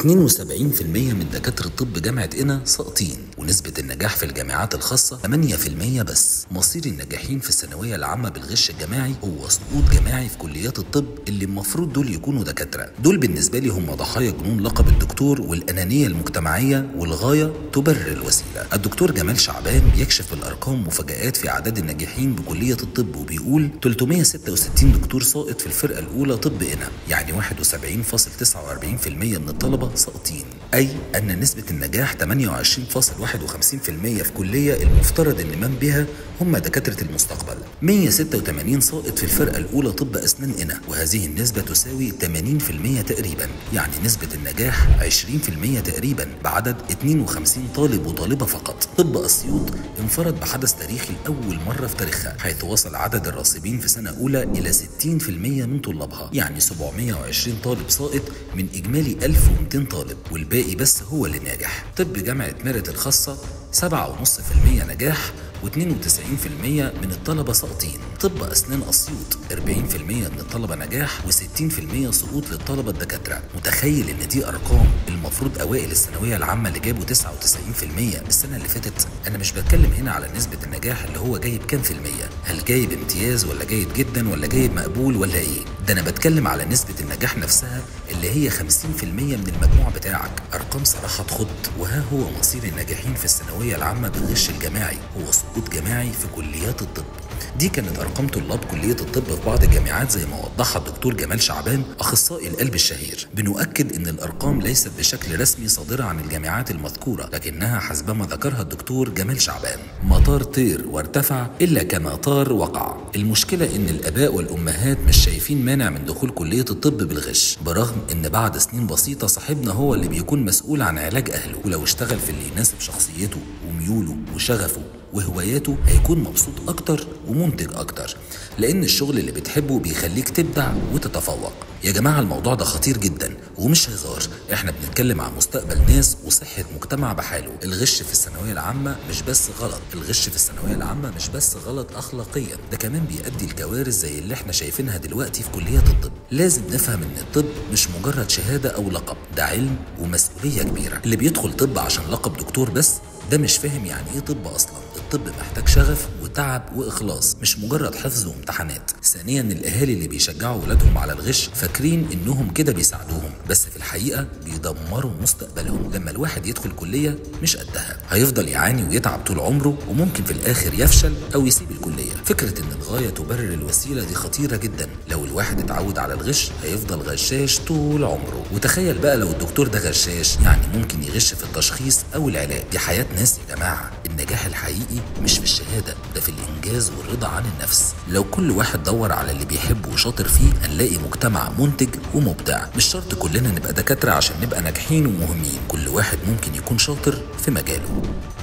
من دكاترة طب جامعة قنا ساقطين ونسبة النجاح في الجامعات الخاصة 8% بس مصير الناجحين في الثانوية العامة بالغش الجماعي هو سقوط جماعي في كليات الطب اللي المفروض دول يكونوا دكاترة دول بالنسبة لي هم ضحايا جنون لقب الدكتور والأنانية المجتمعية والغاية تبرر الوسيلة الدكتور جمال شعبان بيكشف بالأرقام مفاجآت في أعداد الناجحين بكلية الطب وبيقول 366 دكتور ساقط في الفرقة الأولى طب قنا يعني 71.49% من الطلبة ساقطين أي أن نسبة النجاح 28.51% في كلية المفترض أن من بها هم دكاترة المستقبل 186 ساقط في الفرقة الأولى طب أسنان قنا وهذه النسبة تساوي 80% تقريبا يعني نسبة النجاح 20% تقريبا بعدد 52 طالب وطالبة فقط طب أسيوط انفرد بحدث تاريخي لأول مرة في تاريخها حيث وصل عدد الراسبين في سنة أولى إلى 60% من طلابها يعني 720 طالب ساقط من إجمالي 1200 طالب والباقي بس هو اللي ناجح طب جامعة ميرت الخاصة 7.5% نجاح و92% من الطلبة ساقطين طب أسنان أسيوط 40% من الطلبة نجاح و60% سقوط للطلبة الدكاترة متخيل إن دي أرقام المفروض أوائل الثانوية العامة اللي جابوا 99% السنة اللي فاتت أنا مش بتكلم هنا على نسبة النجاح اللي هو جايب كام في المية هل جايب امتياز ولا جيد جدا ولا جايب مقبول ولا إيه ده أنا بتكلم على نسبة النجاح نفسها اللي هي 50% من المجموع بتاعك أرقام صراحة تخض وها هو مصير الناجحين في الثانوية العامة بالغش الجماعي هو سقوط جماعي في كليات الطب دي كانت ارقام طلاب كليه الطب في بعض الجامعات زي ما وضحها الدكتور جمال شعبان اخصائي القلب الشهير بنؤكد ان الارقام ليست بشكل رسمي صادره عن الجامعات المذكوره لكنها حسبما ذكرها الدكتور جمال شعبان مطار طير وارتفع الا كما طار وقع المشكله ان الاباء والامهات مش شايفين مانع من دخول كليه الطب بالغش برغم ان بعد سنين بسيطه صاحبنا هو اللي بيكون مسؤول عن علاج اهله ولو اشتغل في اللي يناسب شخصيته وميوله وشغفه وهواياته هيكون مبسوط أكتر ومنتج أكتر لأن الشغل اللي بتحبه بيخليك تبدع وتتفوق يا جماعة الموضوع ده خطير جدا ومش هزار احنا بنتكلم عن مستقبل ناس وصحة مجتمع بحاله الغش في الثانوية العامة مش بس غلط الغش في الثانوية العامة مش بس غلط أخلاقيا ده كمان بيؤدي لكوارث زي اللي احنا شايفينها دلوقتي في كليات الطب لازم نفهم ان الطب مش مجرد شهادة أو لقب ده علم ومسؤولية كبيرة اللي بيدخل طب عشان لقب دكتور بس ده مش فاهم يعني ايه طب اصلا الطب محتاج شغف وتعب واخلاص مش مجرد حفظ وامتحانات ثانيا الاهالي اللي بيشجعوا ولادهم على الغش فاكرين انهم كده بيساعدوهم بس في الحقيقه بيدمروا مستقبلهم لما الواحد يدخل كليه مش قدها هيفضل يعاني ويتعب طول عمره وممكن في الاخر يفشل او يسيب الكليه فكره ان الغايه تبرر الوسيله دي خطيره جدا لو الواحد اتعود على الغش هيفضل غشاش طول عمره وتخيل بقى لو الدكتور ده غشاش يعني ممكن يغش في التشخيص او العلاج دي حياه ناس يا جماعه النجاح الحقيقي مش في الشهاده ده في الانجاز والرضا عن النفس لو كل واحد دور على اللي بيحبه وشاطر فيه هنلاقي مجتمع منتج ومبدع مش شرط كلنا نبقى دكاتره عشان نبقى ناجحين ومهمين كل واحد ممكن يكون شاطر في مجاله